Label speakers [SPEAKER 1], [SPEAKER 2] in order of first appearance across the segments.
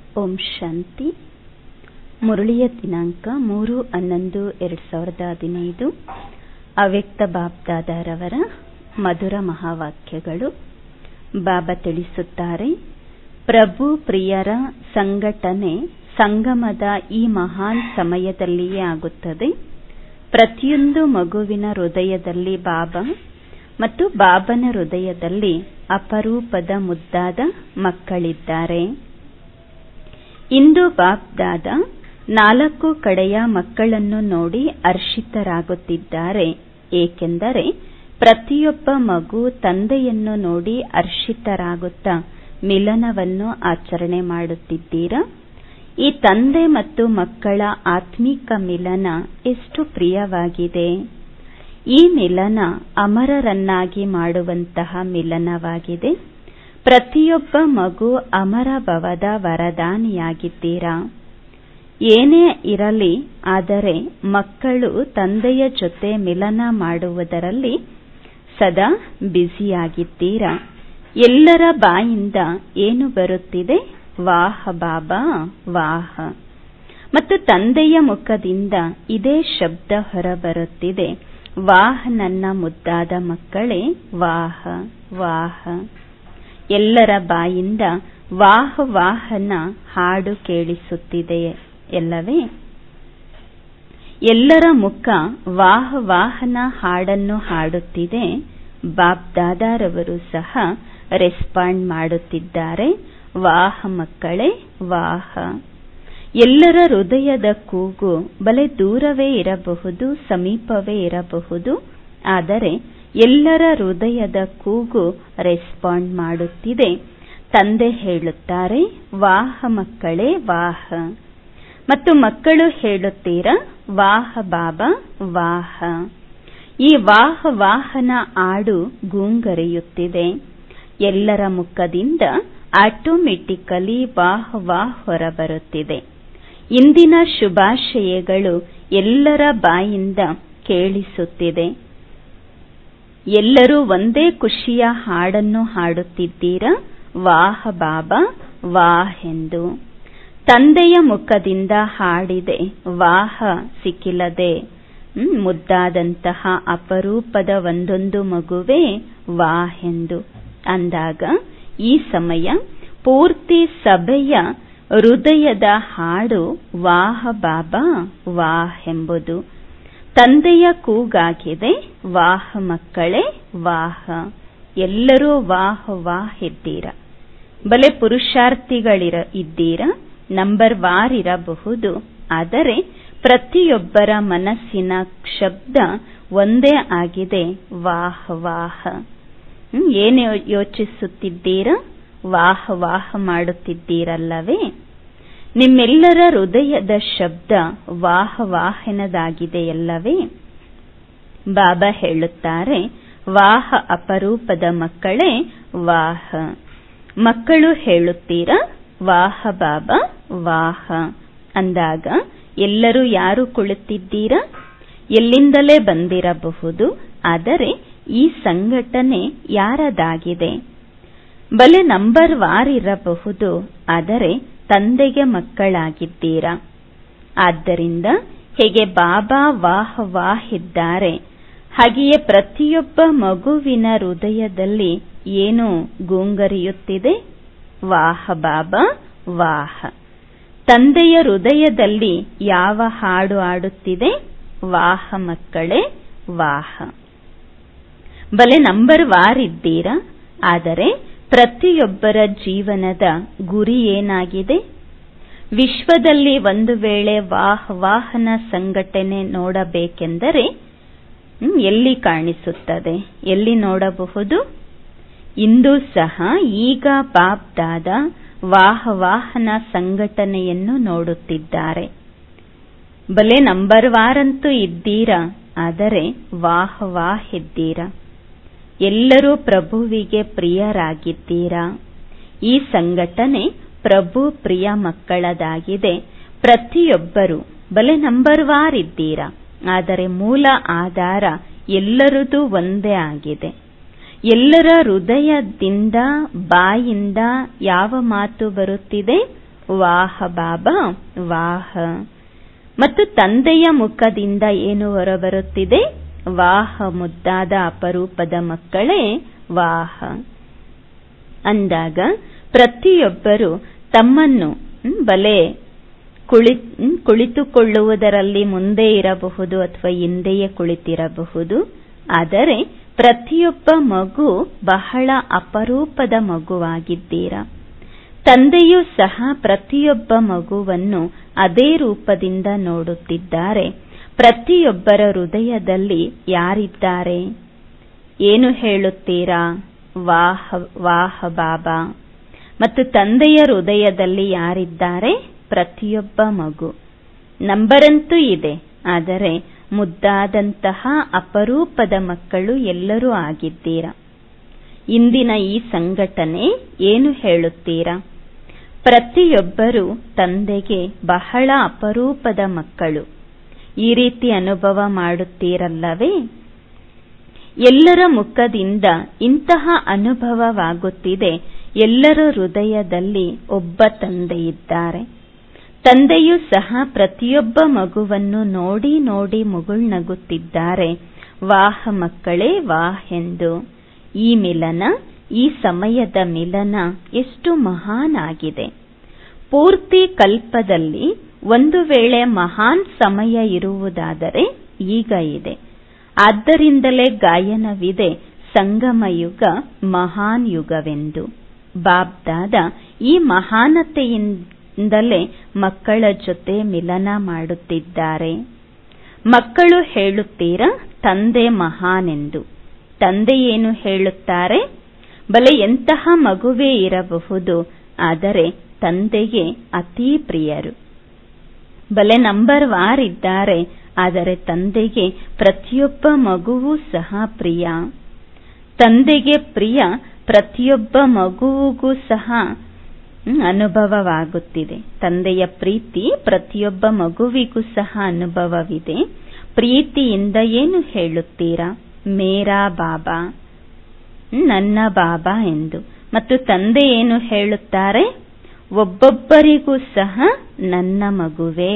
[SPEAKER 1] ಓಂ ಶಾಂತಿ ಮುರಳಿಯ ದಿನಾಂಕ ಮೂರು ಹನ್ನೊಂದು ಎರಡು ಸಾವಿರದ ಹದಿನೈದು ಅವ್ಯಕ್ತ ಬಾಬ್ದಾದಾರವರ ಮಧುರ ಮಹಾವಾಕ್ಯಗಳು ಬಾಬಾ ತಿಳಿಸುತ್ತಾರೆ ಪ್ರಭು ಪ್ರಿಯರ ಸಂಘಟನೆ ಸಂಗಮದ ಈ ಮಹಾನ್ ಸಮಯದಲ್ಲಿಯೇ ಆಗುತ್ತದೆ ಪ್ರತಿಯೊಂದು ಮಗುವಿನ ಹೃದಯದಲ್ಲಿ ಬಾಬಾ ಮತ್ತು ಬಾಬನ ಹೃದಯದಲ್ಲಿ ಅಪರೂಪದ ಮುದ್ದಾದ ಮಕ್ಕಳಿದ್ದಾರೆ ಇಂದು ಬಾಬ್ದಾದ ನಾಲ್ಕು ಕಡೆಯ ಮಕ್ಕಳನ್ನು ನೋಡಿ ಹರ್ಷಿತರಾಗುತ್ತಿದ್ದಾರೆ ಏಕೆಂದರೆ ಪ್ರತಿಯೊಬ್ಬ ಮಗು ತಂದೆಯನ್ನು ನೋಡಿ ಹರ್ಷಿತರಾಗುತ್ತಾ ಮಿಲನವನ್ನು ಆಚರಣೆ ಮಾಡುತ್ತಿದ್ದೀರಾ ಈ ತಂದೆ ಮತ್ತು ಮಕ್ಕಳ ಆತ್ಮಿಕ ಮಿಲನ ಎಷ್ಟು ಪ್ರಿಯವಾಗಿದೆ ಈ ಮಿಲನ ಅಮರರನ್ನಾಗಿ ಮಾಡುವಂತಹ ಮಿಲನವಾಗಿದೆ ಪ್ರತಿಯೊಬ್ಬ ಮಗು ಅಮರ ಭವದ ವರದಾನಿಯಾಗಿದ್ದೀರಾ ಏನೇ ಇರಲಿ ಆದರೆ ಮಕ್ಕಳು ತಂದೆಯ ಜೊತೆ ಮಿಲನ ಮಾಡುವುದರಲ್ಲಿ ಸದಾ ಬ್ಯುಸಿಯಾಗಿದ್ದೀರಾ ಎಲ್ಲರ ಬಾಯಿಂದ ಏನು ಬರುತ್ತಿದೆ ವಾಹ ಬಾಬಾ ವಾಹ ಮತ್ತು ತಂದೆಯ ಮುಖದಿಂದ ಇದೇ ಶಬ್ದ ಹೊರಬರುತ್ತಿದೆ ವಾಹ ನನ್ನ ಮುದ್ದಾದ ಮಕ್ಕಳೇ ವಾಹ ವಾಹ ಎಲ್ಲರ ಬಾಯಿಂದ ವಾಹ ವಾಹನ ಹಾಡು ಕೇಳಿಸುತ್ತಿದೆ ಎಲ್ಲವೇ ಎಲ್ಲರ ಮುಖ ವಾಹ ವಾಹನ ಹಾಡನ್ನು ಹಾಡುತ್ತಿದೆ ಬಾಬ್ದಾದಾರವರು ಸಹ ರೆಸ್ಪಾಂಡ್ ಮಾಡುತ್ತಿದ್ದಾರೆ ವಾಹ ಮಕ್ಕಳೇ ವಾಹ ಎಲ್ಲರ ಹೃದಯದ ಕೂಗು ಬಲೆ ದೂರವೇ ಇರಬಹುದು ಸಮೀಪವೇ ಇರಬಹುದು ಆದರೆ ಎಲ್ಲರ ಹೃದಯದ ಕೂಗು ರೆಸ್ಪಾಂಡ್ ಮಾಡುತ್ತಿದೆ ತಂದೆ ಹೇಳುತ್ತಾರೆ ವಾಹ ಮಕ್ಕಳೇ ವಾಹ ಮತ್ತು ಮಕ್ಕಳು ಹೇಳುತ್ತೀರಾ ವಾಹ ಬಾಬಾ ವಾಹ ಈ ವಾಹ ವಾಹನ ಆಡು ಗೂಂಗರೆಯುತ್ತಿದೆ ಎಲ್ಲರ ಮುಖದಿಂದ ಆಟೋಮೆಟಿಕಲಿ ವಾಹ ವಾಹ್ ಹೊರಬರುತ್ತಿದೆ ಇಂದಿನ ಶುಭಾಶಯಗಳು ಎಲ್ಲರ ಬಾಯಿಂದ ಕೇಳಿಸುತ್ತಿದೆ ಎಲ್ಲರೂ ಒಂದೇ ಖುಷಿಯ ಹಾಡನ್ನು ಹಾಡುತ್ತಿದ್ದೀರಾ ವಾಹ ಬಾಬಾ ವಾಹ್ ಎಂದು ತಂದೆಯ ಮುಖದಿಂದ ಹಾಡಿದೆ ವಾಹ ಸಿಕ್ಕಿಲ್ಲದೆ ಮುದ್ದಾದಂತಹ ಅಪರೂಪದ ಒಂದೊಂದು ಮಗುವೇ ವಾಹ್ ಎಂದು ಅಂದಾಗ ಈ ಸಮಯ ಪೂರ್ತಿ ಸಭೆಯ ಹೃದಯದ ಹಾಡು ವಾಹ ಬಾಬಾ ವಾಹ್ ಎಂಬುದು ತಂದೆಯ ಕೂಗಾಗಿದೆ ವಾಹ ಮಕ್ಕಳೇ ವಾಹ ಎಲ್ಲರೂ ವಾಹ ವಾಹ್ ಇದ್ದೀರಾ ಬಲೆ ಪುರುಷಾರ್ಥಿಗಳಿರ ಇದ್ದೀರಾ ನಂಬರ್ ವಾರ್ ಇರಬಹುದು ಆದರೆ ಪ್ರತಿಯೊಬ್ಬರ ಮನಸ್ಸಿನ ಶಬ್ದ ಒಂದೇ ಆಗಿದೆ ವಾಹ ವಾಹ ಏನು ಯೋಚಿಸುತ್ತಿದ್ದೀರಾ ವಾಹ ವಾಹ ಮಾಡುತ್ತಿದ್ದೀರಲ್ಲವೇ ನಿಮ್ಮೆಲ್ಲರ ಹೃದಯದ ಶಬ್ದ ವಾಹ ವಾಹನದಾಗಿದೆಯಲ್ಲವೇ ಬಾಬಾ ಹೇಳುತ್ತಾರೆ ವಾಹ ಅಪರೂಪದ ಮಕ್ಕಳೇ ವಾಹ ಮಕ್ಕಳು ಹೇಳುತ್ತೀರಾ ವಾಹ ಬಾಬಾ ವಾಹ ಅಂದಾಗ ಎಲ್ಲರೂ ಯಾರು ಕುಳಿತಿದ್ದೀರಾ ಎಲ್ಲಿಂದಲೇ ಬಂದಿರಬಹುದು ಆದರೆ ಈ ಸಂಘಟನೆ ಯಾರದಾಗಿದೆ ಬಲೆ ನಂಬರ್ ವಾರ್ ಇರಬಹುದು ಆದರೆ ತಂದೆಗೆ ಮಕ್ಕಳಾಗಿದ್ದೀರಾ ಆದ್ದರಿಂದ ಹೇಗೆ ಬಾಬಾ ವಾಹ ವಾಹ್ ಇದ್ದಾರೆ ಹಾಗೆಯೇ ಪ್ರತಿಯೊಬ್ಬ ಮಗುವಿನ ಹೃದಯದಲ್ಲಿ ಏನು ಗೂಂಗರಿಯುತ್ತಿದೆ ವಾಹ ಬಾಬಾ ವಾಹ ತಂದೆಯ ಹೃದಯದಲ್ಲಿ ಯಾವ ಹಾಡು ಆಡುತ್ತಿದೆ ವಾಹ ಮಕ್ಕಳೇ ವಾಹ ಬಲೆ ನಂಬರ್ ವಾರ್ ಇದ್ದೀರಾ ಆದರೆ ಪ್ರತಿಯೊಬ್ಬರ ಜೀವನದ ಗುರಿ ಏನಾಗಿದೆ ವಿಶ್ವದಲ್ಲಿ ಒಂದು ವೇಳೆ ವಾಹ ವಾಹನ ಸಂಘಟನೆ ನೋಡಬೇಕೆಂದರೆ ಎಲ್ಲಿ ಕಾಣಿಸುತ್ತದೆ ಎಲ್ಲಿ ನೋಡಬಹುದು ಇಂದು ಸಹ ಈಗ ಬಾಬ್ದಾದ ವಾಹ ವಾಹನ ಸಂಘಟನೆಯನ್ನು ನೋಡುತ್ತಿದ್ದಾರೆ ಬಲೆ ನಂಬರ್ ವಾರಂತೂ ಇದ್ದೀರಾ ಆದರೆ ವಾಹ ವಾಹ್ ಇದ್ದೀರಾ ಎಲ್ಲರೂ ಪ್ರಭುವಿಗೆ ಪ್ರಿಯರಾಗಿದ್ದೀರಾ ಈ ಸಂಘಟನೆ ಪ್ರಭು ಪ್ರಿಯ ಮಕ್ಕಳದಾಗಿದೆ ಪ್ರತಿಯೊಬ್ಬರು ಬಲೆ ನಂಬರ್ ವಾರ್ ಇದ್ದೀರಾ ಆದರೆ ಮೂಲ ಆಧಾರ ಎಲ್ಲರದು ಒಂದೇ ಆಗಿದೆ ಎಲ್ಲರ ಹೃದಯದಿಂದ ಬಾಯಿಂದ ಯಾವ ಮಾತು ಬರುತ್ತಿದೆ ವಾಹ ಬಾಬಾ ವಾಹ ಮತ್ತು ತಂದೆಯ ಮುಖದಿಂದ ಏನು ಹೊರಬರುತ್ತಿದೆ ವಾಹ ಮುದ್ದಾದ ಅಪರೂಪದ ಮಕ್ಕಳೇ ವಾಹ ಅಂದಾಗ ಪ್ರತಿಯೊಬ್ಬರು ತಮ್ಮನ್ನು ಬಲೆ ಕುಳಿ ಕುಳಿತುಕೊಳ್ಳುವುದರಲ್ಲಿ ಮುಂದೆ ಇರಬಹುದು ಅಥವಾ ಹಿಂದೆಯೇ ಕುಳಿತಿರಬಹುದು ಆದರೆ ಪ್ರತಿಯೊಬ್ಬ ಮಗು ಬಹಳ ಅಪರೂಪದ ಮಗುವಾಗಿದ್ದೀರಾ ತಂದೆಯೂ ಸಹ ಪ್ರತಿಯೊಬ್ಬ ಮಗುವನ್ನು ಅದೇ ರೂಪದಿಂದ ನೋಡುತ್ತಿದ್ದಾರೆ ಪ್ರತಿಯೊಬ್ಬರ ಹೃದಯದಲ್ಲಿ ಯಾರಿದ್ದಾರೆ ಏನು ಹೇಳುತ್ತೀರಾ ವಾಹ ವಾಹ ಬಾಬಾ ಮತ್ತು ತಂದೆಯ ಹೃದಯದಲ್ಲಿ ಯಾರಿದ್ದಾರೆ ಪ್ರತಿಯೊಬ್ಬ ಮಗು ನಂಬರಂತೂ ಇದೆ ಆದರೆ ಮುದ್ದಾದಂತಹ ಅಪರೂಪದ ಮಕ್ಕಳು ಎಲ್ಲರೂ ಆಗಿದ್ದೀರಾ ಇಂದಿನ ಈ ಸಂಘಟನೆ ಏನು ಹೇಳುತ್ತೀರಾ ಪ್ರತಿಯೊಬ್ಬರು ತಂದೆಗೆ ಬಹಳ ಅಪರೂಪದ ಮಕ್ಕಳು ಈ ರೀತಿ ಅನುಭವ ಮಾಡುತ್ತೀರಲ್ಲವೇ ಎಲ್ಲರ ಮುಖದಿಂದ ಇಂತಹ ಅನುಭವವಾಗುತ್ತಿದೆ ಎಲ್ಲರ ಹೃದಯದಲ್ಲಿ ಒಬ್ಬ ತಂದೆಯಿದ್ದಾರೆ ತಂದೆಯೂ ಸಹ ಪ್ರತಿಯೊಬ್ಬ ಮಗುವನ್ನು ನೋಡಿ ನೋಡಿ ಮುಗುಳ್ನಗುತ್ತಿದ್ದಾರೆ ವಾಹ ಮಕ್ಕಳೇ ವಾಹ್ ಎಂದು ಈ ಮಿಲನ ಈ ಸಮಯದ ಮಿಲನ ಎಷ್ಟು ಮಹಾನ್ ಆಗಿದೆ ಪೂರ್ತಿ ಕಲ್ಪದಲ್ಲಿ ಒಂದು ವೇಳೆ ಮಹಾನ್ ಸಮಯ ಇರುವುದಾದರೆ ಈಗ ಇದೆ ಆದ್ದರಿಂದಲೇ ಗಾಯನವಿದೆ ಸಂಗಮ ಯುಗ ಮಹಾನ್ ಯುಗವೆಂದು ಬಾಬ್ದಾದ ಈ ಮಹಾನತೆಯಿಂದಲೇ ಮಕ್ಕಳ ಜೊತೆ ಮಿಲನ ಮಾಡುತ್ತಿದ್ದಾರೆ ಮಕ್ಕಳು ಹೇಳುತ್ತೀರಾ ತಂದೆ ಮಹಾನೆಂದು ತಂದೆ ಏನು ಹೇಳುತ್ತಾರೆ ಬಲೆ ಎಂತಹ ಮಗುವೇ ಇರಬಹುದು ಆದರೆ ತಂದೆಗೆ ಅತೀ ಪ್ರಿಯರು ಬಲೆ ನಂಬರ್ ವಾರ್ ಇದ್ದಾರೆ ಆದರೆ ತಂದೆಗೆ ಪ್ರತಿಯೊಬ್ಬ ಮಗುವೂ ಸಹ ಪ್ರಿಯ ತಂದೆಗೆ ಪ್ರಿಯ ಪ್ರತಿಯೊಬ್ಬ ಮಗುವಿಗೂ ಸಹ ಅನುಭವವಾಗುತ್ತಿದೆ ತಂದೆಯ ಪ್ರೀತಿ ಪ್ರತಿಯೊಬ್ಬ ಮಗುವಿಗೂ ಸಹ ಅನುಭವವಿದೆ ಪ್ರೀತಿಯಿಂದ ಏನು ಹೇಳುತ್ತೀರಾ ಮೇರಾ ಬಾಬಾ ನನ್ನ ಬಾಬಾ ಎಂದು ಮತ್ತು ತಂದೆ ಏನು ಹೇಳುತ್ತಾರೆ ಒಬ್ಬೊಬ್ಬರಿಗೂ ಸಹ ನನ್ನ ಮಗುವೇ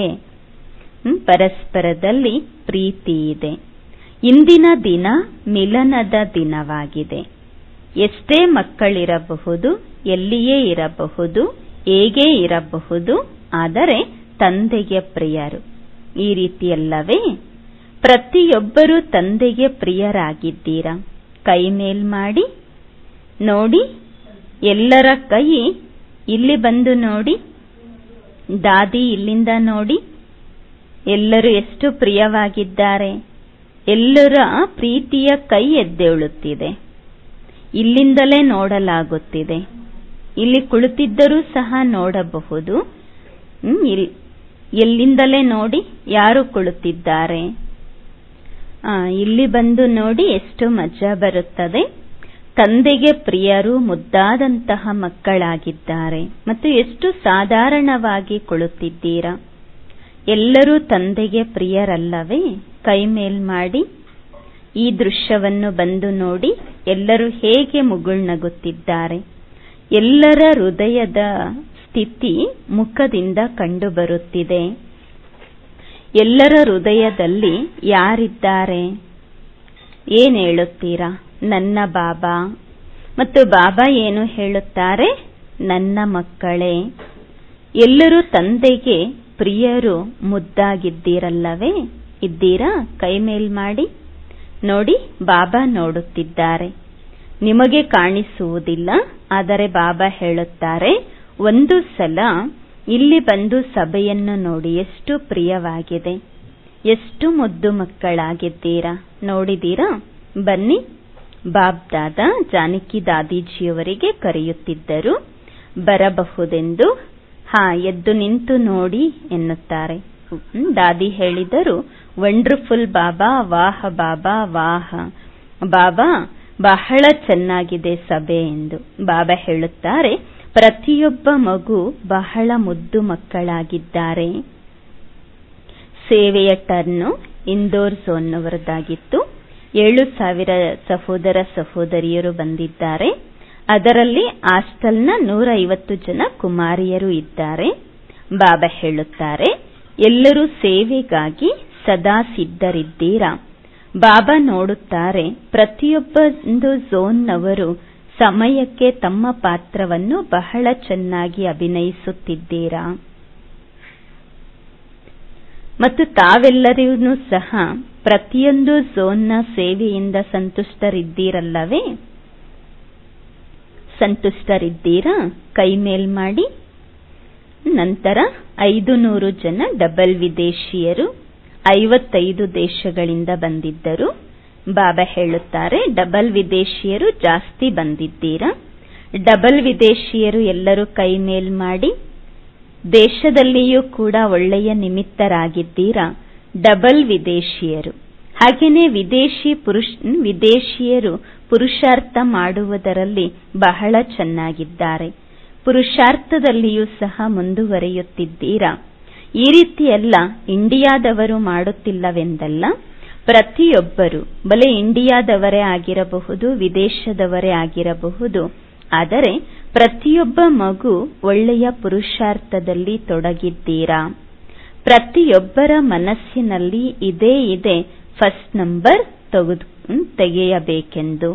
[SPEAKER 1] ಪರಸ್ಪರದಲ್ಲಿ ಪ್ರೀತಿ ಇದೆ ಇಂದಿನ ದಿನ ಮಿಲನದ ದಿನವಾಗಿದೆ ಎಷ್ಟೇ ಮಕ್ಕಳಿರಬಹುದು ಎಲ್ಲಿಯೇ ಇರಬಹುದು ಹೇಗೇ ಇರಬಹುದು ಆದರೆ ತಂದೆಗೆ ಪ್ರಿಯರು ಈ ರೀತಿಯಲ್ಲವೇ ಪ್ರತಿಯೊಬ್ಬರೂ ತಂದೆಗೆ ಪ್ರಿಯರಾಗಿದ್ದೀರಾ ಕೈ ಮೇಲ್ ಮಾಡಿ ನೋಡಿ ಎಲ್ಲರ ಕೈ ಇಲ್ಲಿ ಬಂದು ನೋಡಿ ದಾದಿ ಇಲ್ಲಿಂದ ನೋಡಿ ಎಲ್ಲರೂ ಎಷ್ಟು ಪ್ರಿಯವಾಗಿದ್ದಾರೆ ಎಲ್ಲರ ಪ್ರೀತಿಯ ಕೈ ಎದ್ದೇಳುತ್ತಿದೆ ಇಲ್ಲಿಂದಲೇ ನೋಡಲಾಗುತ್ತಿದೆ ಇಲ್ಲಿ ಕುಳಿತಿದ್ದರೂ ಸಹ ನೋಡಬಹುದು ಎಲ್ಲಿಂದಲೇ ನೋಡಿ ಯಾರು ಕುಳಿತಿದ್ದಾರೆ ಇಲ್ಲಿ ಬಂದು ನೋಡಿ ಎಷ್ಟು ಮಜಾ ಬರುತ್ತದೆ ತಂದೆಗೆ ಪ್ರಿಯರು ಮುದ್ದಾದಂತಹ ಮಕ್ಕಳಾಗಿದ್ದಾರೆ ಮತ್ತು ಎಷ್ಟು ಸಾಧಾರಣವಾಗಿ ಕುಳಿತಿದ್ದೀರಾ ಎಲ್ಲರೂ ತಂದೆಗೆ ಪ್ರಿಯರಲ್ಲವೇ ಕೈ ಮೇಲ್ ಮಾಡಿ ಈ ದೃಶ್ಯವನ್ನು ಬಂದು ನೋಡಿ ಎಲ್ಲರೂ ಹೇಗೆ ಮುಗುಳ್ನಗುತ್ತಿದ್ದಾರೆ ಎಲ್ಲರ ಹೃದಯದ ಸ್ಥಿತಿ ಮುಖದಿಂದ ಕಂಡುಬರುತ್ತಿದೆ ಎಲ್ಲರ ಹೃದಯದಲ್ಲಿ ಯಾರಿದ್ದಾರೆ ಏನ್ ಹೇಳುತ್ತೀರಾ ನನ್ನ ಬಾಬಾ ಮತ್ತು ಬಾಬಾ ಏನು ಹೇಳುತ್ತಾರೆ ನನ್ನ ಮಕ್ಕಳೇ ಎಲ್ಲರೂ ತಂದೆಗೆ ಪ್ರಿಯರು ಮುದ್ದಾಗಿದ್ದೀರಲ್ಲವೇ ಇದ್ದೀರಾ ಕೈ ಮೇಲ್ ಮಾಡಿ ನೋಡಿ ಬಾಬಾ ನೋಡುತ್ತಿದ್ದಾರೆ ನಿಮಗೆ ಕಾಣಿಸುವುದಿಲ್ಲ ಆದರೆ ಬಾಬಾ ಹೇಳುತ್ತಾರೆ ಒಂದು ಸಲ ಇಲ್ಲಿ ಬಂದು ಸಭೆಯನ್ನು ನೋಡಿ ಎಷ್ಟು ಪ್ರಿಯವಾಗಿದೆ ಎಷ್ಟು ಮುದ್ದು ಮಕ್ಕಳಾಗಿದ್ದೀರಾ ನೋಡಿದೀರಾ ಬನ್ನಿ ಬಾಬ್ ದಾದಾ ಜಾನಕಿ ದಾದೀಜಿಯವರಿಗೆ ಕರೆಯುತ್ತಿದ್ದರು ಬರಬಹುದೆಂದು ಹಾ ಎದ್ದು ನಿಂತು ನೋಡಿ ಎನ್ನುತ್ತಾರೆ ದಾದಿ ಹೇಳಿದರು ವಂಡರ್ಫುಲ್ ಬಾಬಾ ವಾಹ ಬಾಬಾ ವಾಹ ಬಾಬಾ ಬಹಳ ಚೆನ್ನಾಗಿದೆ ಸಭೆ ಎಂದು ಬಾಬಾ ಹೇಳುತ್ತಾರೆ ಪ್ರತಿಯೊಬ್ಬ ಮಗು ಬಹಳ ಮುದ್ದು ಮಕ್ಕಳಾಗಿದ್ದಾರೆ ಸೇವೆಯ ಟರ್ನು ಇಂದೋರ್ ಝೋನ್ನವರದಾಗಿತ್ತು ಏಳು ಸಾವಿರ ಸಹೋದರ ಸಹೋದರಿಯರು ಬಂದಿದ್ದಾರೆ ಅದರಲ್ಲಿ ಹಾಸ್ಟೆಲ್ನ ನೂರ ಐವತ್ತು ಜನ ಕುಮಾರಿಯರು ಇದ್ದಾರೆ ಬಾಬಾ ಹೇಳುತ್ತಾರೆ ಎಲ್ಲರೂ ಸೇವೆಗಾಗಿ ಸದಾ ಸಿದ್ಧರಿದ್ದೀರಾ ಬಾಬಾ ನೋಡುತ್ತಾರೆ ಪ್ರತಿಯೊಬ್ಬೊಂದು ಝೋನ್ನವರು ಸಮಯಕ್ಕೆ ತಮ್ಮ ಪಾತ್ರವನ್ನು ಬಹಳ ಚೆನ್ನಾಗಿ ಅಭಿನಯಿಸುತ್ತಿದ್ದೀರಾ ಮತ್ತು ತಾವೆಲ್ಲರೂ ಸಹ ಪ್ರತಿಯೊಂದು ಝೋನ್ನ ಸೇವೆಯಿಂದ ಸಂತುಷ್ಟರಿದ್ದೀರಲ್ಲವೇ ಸಂತುಷ್ಟರಿದ್ದೀರಾ ಕೈ ಮೇಲ್ ಮಾಡಿ ನಂತರ ಐದು ನೂರು ಜನ ಡಬಲ್ ವಿದೇಶಿಯರು ಐವತ್ತೈದು ದೇಶಗಳಿಂದ ಬಂದಿದ್ದರು ಬಾಬಾ ಹೇಳುತ್ತಾರೆ ಡಬಲ್ ವಿದೇಶಿಯರು ಜಾಸ್ತಿ ಬಂದಿದ್ದೀರಾ ಡಬಲ್ ವಿದೇಶಿಯರು ಎಲ್ಲರೂ ಕೈ ಮೇಲ್ ಮಾಡಿ ದೇಶದಲ್ಲಿಯೂ ಕೂಡ ಒಳ್ಳೆಯ ನಿಮಿತ್ತರಾಗಿದ್ದೀರಾ ಡಬಲ್ ವಿದೇಶಿಯರು ಹಾಗೆಯೇ ವಿದೇಶಿ ಪುರುಷ ವಿದೇಶಿಯರು ಪುರುಷಾರ್ಥ ಮಾಡುವುದರಲ್ಲಿ ಬಹಳ ಚೆನ್ನಾಗಿದ್ದಾರೆ ಪುರುಷಾರ್ಥದಲ್ಲಿಯೂ ಸಹ ಮುಂದುವರಿಯುತ್ತಿದ್ದೀರಾ ಈ ರೀತಿಯೆಲ್ಲ ಇಂಡಿಯಾದವರು ಮಾಡುತ್ತಿಲ್ಲವೆಂದಲ್ಲ ಪ್ರತಿಯೊಬ್ಬರು ಬಲೆ ಇಂಡಿಯಾದವರೇ ಆಗಿರಬಹುದು ವಿದೇಶದವರೇ ಆಗಿರಬಹುದು ಆದರೆ ಪ್ರತಿಯೊಬ್ಬ ಮಗು ಒಳ್ಳೆಯ ಪುರುಷಾರ್ಥದಲ್ಲಿ ತೊಡಗಿದ್ದೀರಾ ಪ್ರತಿಯೊಬ್ಬರ ಮನಸ್ಸಿನಲ್ಲಿ ಇದೇ ಇದೆ ಫಸ್ಟ್ ನಂಬರ್ ತೆಗೆಯಬೇಕೆಂದು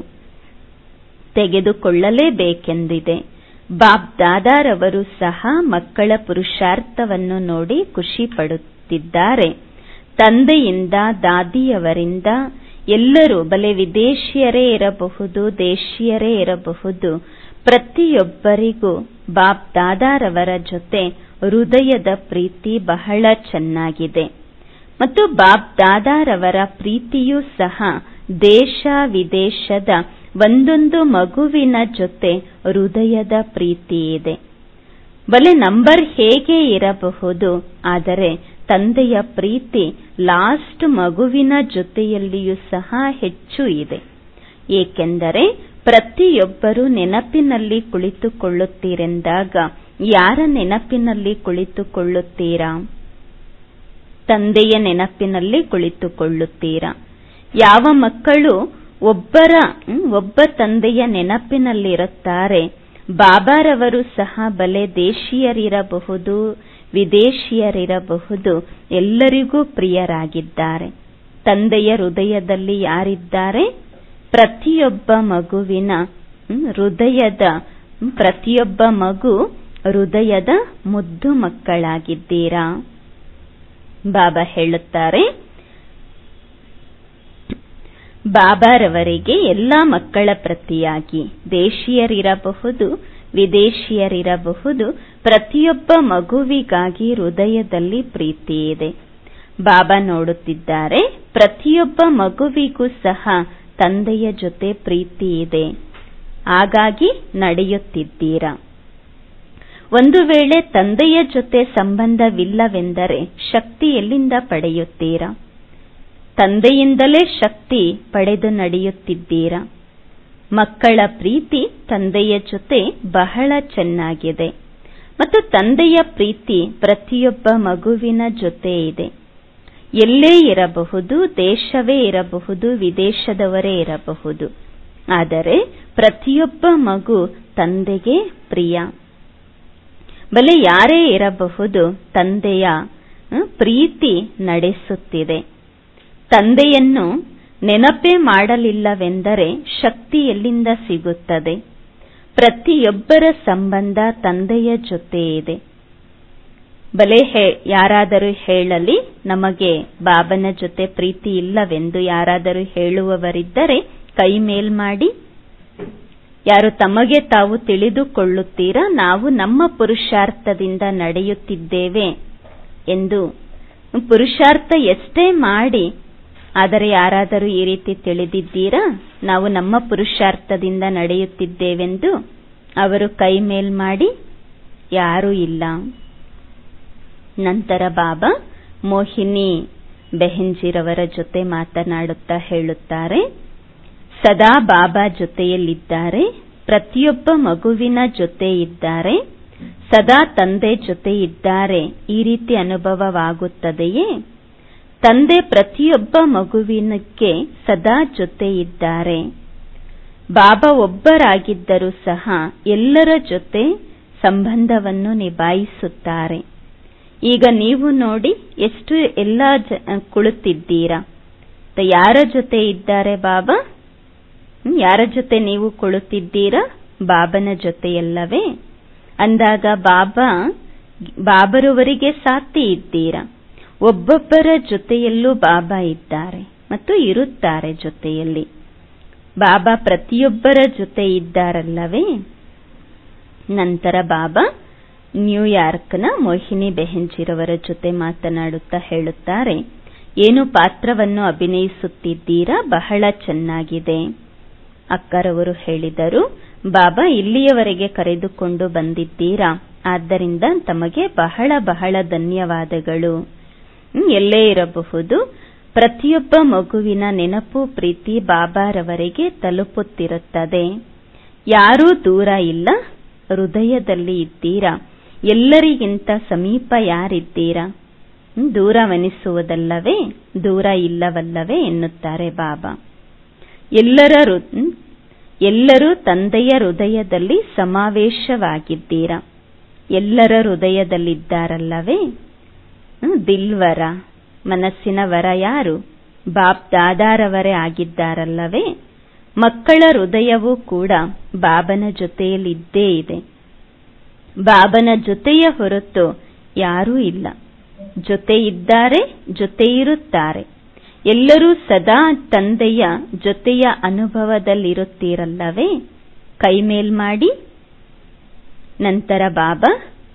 [SPEAKER 1] ತೆಗೆದುಕೊಳ್ಳಲೇಬೇಕೆಂದಿದೆ ಬಾಬ್ ದಾದಾರವರು ಸಹ ಮಕ್ಕಳ ಪುರುಷಾರ್ಥವನ್ನು ನೋಡಿ ಖುಷಿ ಪಡುತ್ತಿದ್ದಾರೆ ತಂದೆಯಿಂದ ದಾದಿಯವರಿಂದ ಎಲ್ಲರೂ ಬಲೆ ವಿದೇಶಿಯರೇ ಇರಬಹುದು ದೇಶೀಯರೇ ಇರಬಹುದು ಪ್ರತಿಯೊಬ್ಬರಿಗೂ ಬಾಬ್ ದಾದಾರವರ ಜೊತೆ ಹೃದಯದ ಪ್ರೀತಿ ಬಹಳ ಚೆನ್ನಾಗಿದೆ ಮತ್ತು ಬಾಬ್ ದಾದಾರವರ ಪ್ರೀತಿಯೂ ಸಹ ದೇಶ ವಿದೇಶದ ಒಂದೊಂದು ಮಗುವಿನ ಜೊತೆ ಹೃದಯದ ಪ್ರೀತಿ ಇದೆ ಬಲೆ ನಂಬರ್ ಹೇಗೆ ಇರಬಹುದು ಆದರೆ ತಂದೆಯ ಪ್ರೀತಿ ಲಾಸ್ಟ್ ಮಗುವಿನ ಜೊತೆಯಲ್ಲಿಯೂ ಸಹ ಹೆಚ್ಚು ಇದೆ ಏಕೆಂದರೆ ಪ್ರತಿಯೊಬ್ಬರು ನೆನಪಿನಲ್ಲಿ ಕುಳಿತುಕೊಳ್ಳುತ್ತೀರೆಂದಾಗ ಯಾರ ನೆನಪಿನಲ್ಲಿ ಕುಳಿತುಕೊಳ್ಳುತ್ತೀರಾ ತಂದೆಯ ನೆನಪಿನಲ್ಲಿ ಕುಳಿತುಕೊಳ್ಳುತ್ತೀರಾ ಯಾವ ಮಕ್ಕಳು ಒಬ್ಬರ ಒಬ್ಬ ತಂದೆಯ ನೆನಪಿನಲ್ಲಿರುತ್ತಾರೆ ಬಾಬಾರವರು ಸಹ ಬಲೆ ದೇಶೀಯರಿರಬಹುದು ವಿದೇಶಿಯರಿರಬಹುದು ಎಲ್ಲರಿಗೂ ಪ್ರಿಯರಾಗಿದ್ದಾರೆ ತಂದೆಯ ಹೃದಯದಲ್ಲಿ ಯಾರಿದ್ದಾರೆ ಪ್ರತಿಯೊಬ್ಬ ಮಗುವಿನ ಹೃದಯದ ಪ್ರತಿಯೊಬ್ಬ ಮಗು ಹೃದಯದ ಮುದ್ದು ಮಕ್ಕಳಾಗಿದ್ದೀರಾ ಬಾಬಾ ಹೇಳುತ್ತಾರೆ ಬಾಬಾರವರಿಗೆ ಎಲ್ಲ ಮಕ್ಕಳ ಪ್ರತಿಯಾಗಿ ದೇಶೀಯರಿರಬಹುದು ವಿದೇಶಿಯರಿರಬಹುದು ಪ್ರತಿಯೊಬ್ಬ ಮಗುವಿಗಾಗಿ ಹೃದಯದಲ್ಲಿ ಪ್ರೀತಿ ಇದೆ ಬಾಬಾ ನೋಡುತ್ತಿದ್ದಾರೆ ಪ್ರತಿಯೊಬ್ಬ ಮಗುವಿಗೂ ಸಹ ತಂದೆಯ ಜೊತೆ ಪ್ರೀತಿ ಇದೆ ಹಾಗಾಗಿ ನಡೆಯುತ್ತಿದ್ದೀರಾ ಒಂದು ವೇಳೆ ತಂದೆಯ ಜೊತೆ ಸಂಬಂಧವಿಲ್ಲವೆಂದರೆ ಶಕ್ತಿ ಎಲ್ಲಿಂದ ಪಡೆಯುತ್ತೀರಾ ತಂದೆಯಿಂದಲೇ ಶಕ್ತಿ ಪಡೆದು ನಡೆಯುತ್ತಿದ್ದೀರಾ ಮಕ್ಕಳ ಪ್ರೀತಿ ತಂದೆಯ ಜೊತೆ ಬಹಳ ಚೆನ್ನಾಗಿದೆ ಮತ್ತು ತಂದೆಯ ಪ್ರೀತಿ ಪ್ರತಿಯೊಬ್ಬ ಮಗುವಿನ ಜೊತೆ ಇದೆ ಎಲ್ಲೇ ಇರಬಹುದು ದೇಶವೇ ಇರಬಹುದು ವಿದೇಶದವರೇ ಇರಬಹುದು ಆದರೆ ಪ್ರತಿಯೊಬ್ಬ ಮಗು ತಂದೆಗೆ ಪ್ರಿಯ ಬಲೆ ಯಾರೇ ಇರಬಹುದು ತಂದೆಯ ಪ್ರೀತಿ ನಡೆಸುತ್ತಿದೆ ತಂದೆಯನ್ನು ನೆನಪೇ ಮಾಡಲಿಲ್ಲವೆಂದರೆ ಶಕ್ತಿ ಎಲ್ಲಿಂದ ಸಿಗುತ್ತದೆ ಪ್ರತಿಯೊಬ್ಬರ ಸಂಬಂಧ ತಂದೆಯ ಜೊತೆ ಇದೆ ಬಲೆ ಯಾರಾದರೂ ಹೇಳಲಿ ನಮಗೆ ಬಾಬನ ಜೊತೆ ಪ್ರೀತಿ ಇಲ್ಲವೆಂದು ಯಾರಾದರೂ ಹೇಳುವವರಿದ್ದರೆ ಕೈ ಮೇಲ್ ಮಾಡಿ ಯಾರು ತಮಗೆ ತಾವು ತಿಳಿದುಕೊಳ್ಳುತ್ತೀರಾ ನಾವು ನಮ್ಮ ಪುರುಷಾರ್ಥದಿಂದ ನಡೆಯುತ್ತಿದ್ದೇವೆ ಎಂದು ಪುರುಷಾರ್ಥ ಎಷ್ಟೇ ಮಾಡಿ ಆದರೆ ಯಾರಾದರೂ ಈ ರೀತಿ ತಿಳಿದಿದ್ದೀರಾ ನಾವು ನಮ್ಮ ಪುರುಷಾರ್ಥದಿಂದ ನಡೆಯುತ್ತಿದ್ದೇವೆಂದು ಅವರು ಕೈ ಮೇಲ್ ಮಾಡಿ ಯಾರೂ ಇಲ್ಲ ನಂತರ ಬಾಬಾ ಮೋಹಿನಿ ಬೆಹೆಂಜಿರವರ ಜೊತೆ ಮಾತನಾಡುತ್ತಾ ಹೇಳುತ್ತಾರೆ ಸದಾ ಬಾಬಾ ಜೊತೆಯಲ್ಲಿದ್ದಾರೆ ಪ್ರತಿಯೊಬ್ಬ ಮಗುವಿನ ಜೊತೆ ಇದ್ದಾರೆ ಸದಾ ತಂದೆ ಜೊತೆ ಇದ್ದಾರೆ ಈ ರೀತಿ ಅನುಭವವಾಗುತ್ತದೆಯೇ ತಂದೆ ಪ್ರತಿಯೊಬ್ಬ ಮಗುವಿನಕ್ಕೆ ಸದಾ ಜೊತೆ ಇದ್ದಾರೆ ಬಾಬಾ ಒಬ್ಬರಾಗಿದ್ದರೂ ಸಹ ಎಲ್ಲರ ಜೊತೆ ಸಂಬಂಧವನ್ನು ನಿಭಾಯಿಸುತ್ತಾರೆ ಈಗ ನೀವು ನೋಡಿ ಎಷ್ಟು ಎಲ್ಲ ಕುಳಿತಿದ್ದೀರಾ ಯಾರ ಜೊತೆ ಇದ್ದಾರೆ ಬಾಬಾ ಯಾರ ಜೊತೆ ನೀವು ಕುಳಿತಿದ್ದೀರಾ ಬಾಬನ ಜೊತೆಯಲ್ಲವೇ ಅಂದಾಗ ಬಾಬಾ ಬಾಬರವರಿಗೆ ಸಾಥಿ ಇದ್ದೀರಾ ಒಬ್ಬೊಬ್ಬರ ಜೊತೆಯಲ್ಲೂ ಬಾಬಾ ಇದ್ದಾರೆ ಮತ್ತು ಇರುತ್ತಾರೆ ಜೊತೆಯಲ್ಲಿ ಬಾಬಾ ಪ್ರತಿಯೊಬ್ಬರ ಜೊತೆ ಇದ್ದಾರಲ್ಲವೇ ನಂತರ ಬಾಬಾ ನ್ಯೂಯಾರ್ಕ್ನ ಮೋಹಿನಿ ಬೆಹೆಂಜಿರವರ ಜೊತೆ ಮಾತನಾಡುತ್ತಾ ಹೇಳುತ್ತಾರೆ ಏನು ಪಾತ್ರವನ್ನು ಅಭಿನಯಿಸುತ್ತಿದ್ದೀರಾ ಬಹಳ ಚೆನ್ನಾಗಿದೆ ಅಕ್ಕರವರು ಹೇಳಿದರು ಬಾಬಾ ಇಲ್ಲಿಯವರೆಗೆ ಕರೆದುಕೊಂಡು ಬಂದಿದ್ದೀರಾ ಆದ್ದರಿಂದ ತಮಗೆ ಬಹಳ ಬಹಳ ಧನ್ಯವಾದಗಳು ಎಲ್ಲೇ ಇರಬಹುದು ಪ್ರತಿಯೊಬ್ಬ ಮಗುವಿನ ನೆನಪು ಪ್ರೀತಿ ಬಾಬಾರವರೆಗೆ ತಲುಪುತ್ತಿರುತ್ತದೆ ಯಾರೂ ದೂರ ಇಲ್ಲ ಹೃದಯದಲ್ಲಿ ಇದ್ದೀರಾ ಎಲ್ಲರಿಗಿಂತ ಸಮೀಪ ಯಾರಿದ್ದೀರಾ ದೂರವೆನಿಸುವುದಲ್ಲವೇ ದೂರ ಇಲ್ಲವಲ್ಲವೇ ಎನ್ನುತ್ತಾರೆ ಬಾಬಾ ಎಲ್ಲರ ಎಲ್ಲರೂ ತಂದೆಯ ಹೃದಯದಲ್ಲಿ ಸಮಾವೇಶವಾಗಿದ್ದೀರಾ ಎಲ್ಲರ ಹೃದಯದಲ್ಲಿದ್ದಾರಲ್ಲವೇ ದಿಲ್ವರ ಮನಸ್ಸಿನ ವರ ಯಾರು ಬಾಬ್ ದಾದಾರವರೇ ಆಗಿದ್ದಾರಲ್ಲವೇ ಮಕ್ಕಳ ಹೃದಯವೂ ಕೂಡ ಬಾಬನ ಜೊತೆಯಲ್ಲಿದ್ದೇ ಇದೆ ಬಾಬನ ಜೊತೆಯ ಹೊರತು ಯಾರೂ ಇಲ್ಲ ಜೊತೆ ಇದ್ದಾರೆ ಜೊತೆ ಇರುತ್ತಾರೆ ಎಲ್ಲರೂ ಸದಾ ತಂದೆಯ ಜೊತೆಯ ಅನುಭವದಲ್ಲಿರುತ್ತೀರಲ್ಲವೇ ಕೈಮೇಲ್ ಮಾಡಿ ನಂತರ ಬಾಬಾ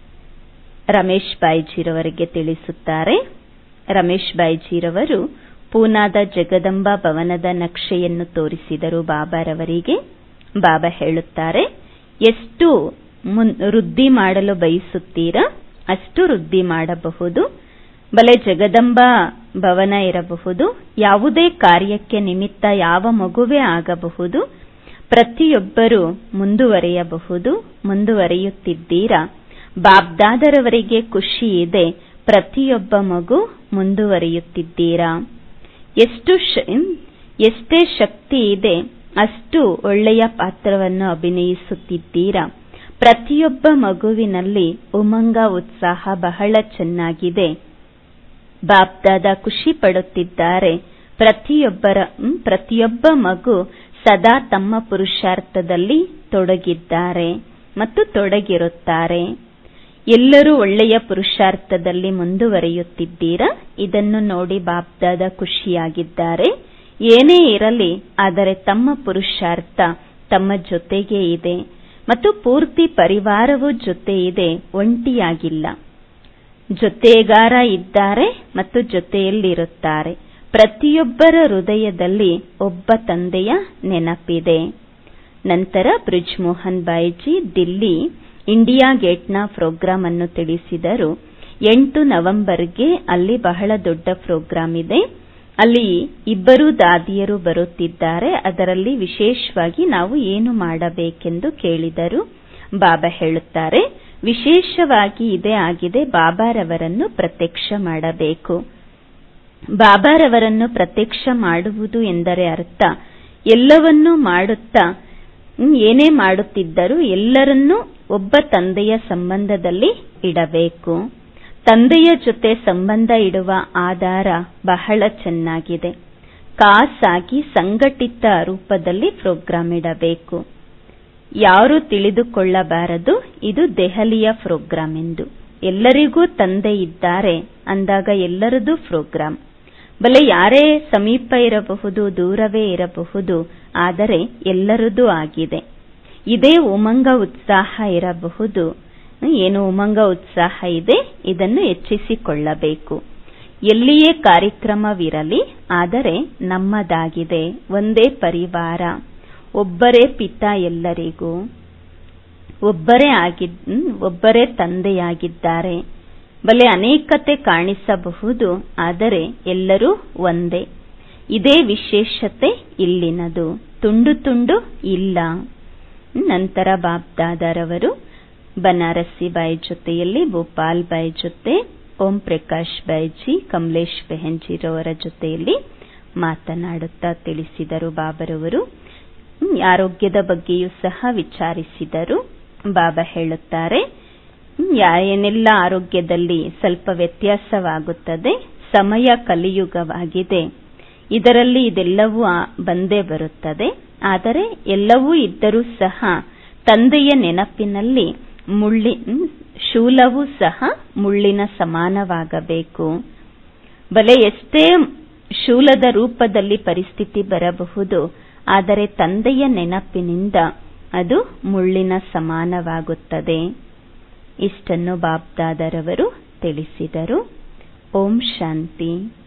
[SPEAKER 1] ರಮೇಶ್ ಬಾಯ್ಜಿರವರಿಗೆ ತಿಳಿಸುತ್ತಾರೆ ರಮೇಶ್ ಬಾಯ್ಜಿರವರು ಪೂನಾದ ಜಗದಂಬ ಭವನದ ನಕ್ಷೆಯನ್ನು ತೋರಿಸಿದರು ಬಾಬಾರವರಿಗೆ ಬಾಬಾ ಹೇಳುತ್ತಾರೆ ಎಷ್ಟು ವೃದ್ಧಿ ಮಾಡಲು ಬಯಸುತ್ತೀರಾ ಅಷ್ಟು ವೃದ್ಧಿ ಮಾಡಬಹುದು ಬಲೆ ಜಗದಂಬ ಭವನ ಇರಬಹುದು ಯಾವುದೇ ಕಾರ್ಯಕ್ಕೆ ನಿಮಿತ್ತ ಯಾವ ಮಗುವೇ ಆಗಬಹುದು ಪ್ರತಿಯೊಬ್ಬರೂ ಮುಂದುವರಿಯಬಹುದು ಮುಂದುವರಿಯುತ್ತಿದ್ದೀರಾ ಬಾಬ್ದಾದರವರಿಗೆ ಖುಷಿ ಇದೆ ಪ್ರತಿಯೊಬ್ಬ ಮಗು ಮುಂದುವರಿಯುತ್ತಿದ್ದೀರಾ ಎಷ್ಟು ಎಷ್ಟೇ ಶಕ್ತಿ ಇದೆ ಅಷ್ಟು ಒಳ್ಳೆಯ ಪಾತ್ರವನ್ನು ಅಭಿನಯಿಸುತ್ತಿದ್ದೀರಾ ಪ್ರತಿಯೊಬ್ಬ ಮಗುವಿನಲ್ಲಿ ಉಮಂಗ ಉತ್ಸಾಹ ಬಹಳ ಚೆನ್ನಾಗಿದೆ ಬಾಬ್ದಾದ ಖುಷಿ ಪಡುತ್ತಿದ್ದಾರೆ ಪ್ರತಿಯೊಬ್ಬರ ಪ್ರತಿಯೊಬ್ಬ ಮಗು ಸದಾ ತಮ್ಮ ಪುರುಷಾರ್ಥದಲ್ಲಿ ತೊಡಗಿದ್ದಾರೆ ಮತ್ತು ತೊಡಗಿರುತ್ತಾರೆ ಎಲ್ಲರೂ ಒಳ್ಳೆಯ ಪುರುಷಾರ್ಥದಲ್ಲಿ ಮುಂದುವರಿಯುತ್ತಿದ್ದೀರಾ ಇದನ್ನು ನೋಡಿ ಬಾಬ್ದಾದ ಖುಷಿಯಾಗಿದ್ದಾರೆ ಏನೇ ಇರಲಿ ಆದರೆ ತಮ್ಮ ಪುರುಷಾರ್ಥ ತಮ್ಮ ಜೊತೆಗೆ ಇದೆ ಮತ್ತು ಪೂರ್ತಿ ಪರಿವಾರವೂ ಜೊತೆ ಇದೆ ಒಂಟಿಯಾಗಿಲ್ಲ ಜೊತೆಗಾರ ಇದ್ದಾರೆ ಮತ್ತು ಜೊತೆಯಲ್ಲಿರುತ್ತಾರೆ ಪ್ರತಿಯೊಬ್ಬರ ಹೃದಯದಲ್ಲಿ ಒಬ್ಬ ತಂದೆಯ ನೆನಪಿದೆ ನಂತರ ಬ್ರಿಜ್ ಮೋಹನ್ ಬಾಯಿಜಿ ದಿಲ್ಲಿ ಇಂಡಿಯಾ ಗೇಟ್ನ ಪ್ರೋಗ್ರಾಂ ಅನ್ನು ತಿಳಿಸಿದರು ಎಂಟು ನವೆಂಬರ್ಗೆ ಅಲ್ಲಿ ಬಹಳ ದೊಡ್ಡ ಪ್ರೋಗ್ರಾಂ ಇದೆ ಅಲ್ಲಿ ಇಬ್ಬರು ದಾದಿಯರು ಬರುತ್ತಿದ್ದಾರೆ ಅದರಲ್ಲಿ ವಿಶೇಷವಾಗಿ ನಾವು ಏನು ಮಾಡಬೇಕೆಂದು ಕೇಳಿದರು ಬಾಬಾ ಹೇಳುತ್ತಾರೆ ವಿಶೇಷವಾಗಿ ಇದೇ ಆಗಿದೆ ಬಾಬಾರವರನ್ನು ಪ್ರತ್ಯಕ್ಷ ಮಾಡಬೇಕು ಬಾಬಾರವರನ್ನು ಪ್ರತ್ಯಕ್ಷ ಮಾಡುವುದು ಎಂದರೆ ಅರ್ಥ ಎಲ್ಲವನ್ನೂ ಮಾಡುತ್ತಾ ಏನೇ ಮಾಡುತ್ತಿದ್ದರೂ ಎಲ್ಲರನ್ನೂ ಒಬ್ಬ ತಂದೆಯ ಸಂಬಂಧದಲ್ಲಿ ಇಡಬೇಕು ತಂದೆಯ ಜೊತೆ ಸಂಬಂಧ ಇಡುವ ಆಧಾರ ಬಹಳ ಚೆನ್ನಾಗಿದೆ ಖಾಸಾಗಿ ಸಂಘಟಿತ ರೂಪದಲ್ಲಿ ಪ್ರೋಗ್ರಾಂ ಇಡಬೇಕು ಯಾರು ತಿಳಿದುಕೊಳ್ಳಬಾರದು ಇದು ದೆಹಲಿಯ ಪ್ರೋಗ್ರಾಂ ಎಂದು ಎಲ್ಲರಿಗೂ ತಂದೆ ಇದ್ದಾರೆ ಅಂದಾಗ ಎಲ್ಲರದು ಪ್ರೋಗ್ರಾಂ ಬಲೆ ಯಾರೇ ಸಮೀಪ ಇರಬಹುದು ದೂರವೇ ಇರಬಹುದು ಆದರೆ ಎಲ್ಲರದೂ ಆಗಿದೆ ಇದೇ ಉಮಂಗ ಉತ್ಸಾಹ ಇರಬಹುದು ಏನು ಉಮಂಗ ಉತ್ಸಾಹ ಇದೆ ಇದನ್ನು ಹೆಚ್ಚಿಸಿಕೊಳ್ಳಬೇಕು ಎಲ್ಲಿಯೇ ಕಾರ್ಯಕ್ರಮವಿರಲಿ ಆದರೆ ನಮ್ಮದಾಗಿದೆ ಒಂದೇ ಪರಿವಾರ ಒಬ್ಬರೇ ಪಿತ ಎಲ್ಲರಿಗೂ ಒಬ್ಬರೇ ಆಗಿದ್ ಒಬ್ಬರೇ ತಂದೆಯಾಗಿದ್ದಾರೆ ಬಲೆ ಅನೇಕತೆ ಕಾಣಿಸಬಹುದು ಆದರೆ ಎಲ್ಲರೂ ಒಂದೇ ಇದೇ ವಿಶೇಷತೆ ಇಲ್ಲಿನದು ತುಂಡು ತುಂಡು ಇಲ್ಲ ನಂತರ ಬಾಬ್ದಾದರವರು ಬನಾರಸಿ ಬಾಯಿ ಜೊತೆಯಲ್ಲಿ ಭೋಪಾಲ್ ಬಾಯಿ ಜೊತೆ ಓಂ ಪ್ರಕಾಶ್ ಬಾಯ್ಜಿ ಕಮಲೇಶ್ ಬೆಹೆನ್ಜಿರವರ ಜೊತೆಯಲ್ಲಿ ಮಾತನಾಡುತ್ತಾ ತಿಳಿಸಿದರು ಬಾಬರವರು ಆರೋಗ್ಯದ ಬಗ್ಗೆಯೂ ಸಹ ವಿಚಾರಿಸಿದರು ಬಾಬಾ ಹೇಳುತ್ತಾರೆ ಏನೆಲ್ಲ ಆರೋಗ್ಯದಲ್ಲಿ ಸ್ವಲ್ಪ ವ್ಯತ್ಯಾಸವಾಗುತ್ತದೆ ಸಮಯ ಕಲಿಯುಗವಾಗಿದೆ ಇದರಲ್ಲಿ ಇದೆಲ್ಲವೂ ಬಂದೇ ಬರುತ್ತದೆ ಆದರೆ ಎಲ್ಲವೂ ಇದ್ದರೂ ಸಹ ತಂದೆಯ ನೆನಪಿನಲ್ಲಿ ಮುಳ್ಳಿ ಶೂಲವೂ ಸಹ ಮುಳ್ಳಿನ ಸಮಾನವಾಗಬೇಕು ಬಲೆ ಎಷ್ಟೇ ಶೂಲದ ರೂಪದಲ್ಲಿ ಪರಿಸ್ಥಿತಿ ಬರಬಹುದು ಆದರೆ ತಂದೆಯ ನೆನಪಿನಿಂದ ಅದು ಮುಳ್ಳಿನ ಸಮಾನವಾಗುತ್ತದೆ ಇಷ್ಟನ್ನು ಬಾಬ್ದಾದರವರು ತಿಳಿಸಿದರು ಓಂ ಶಾಂತಿ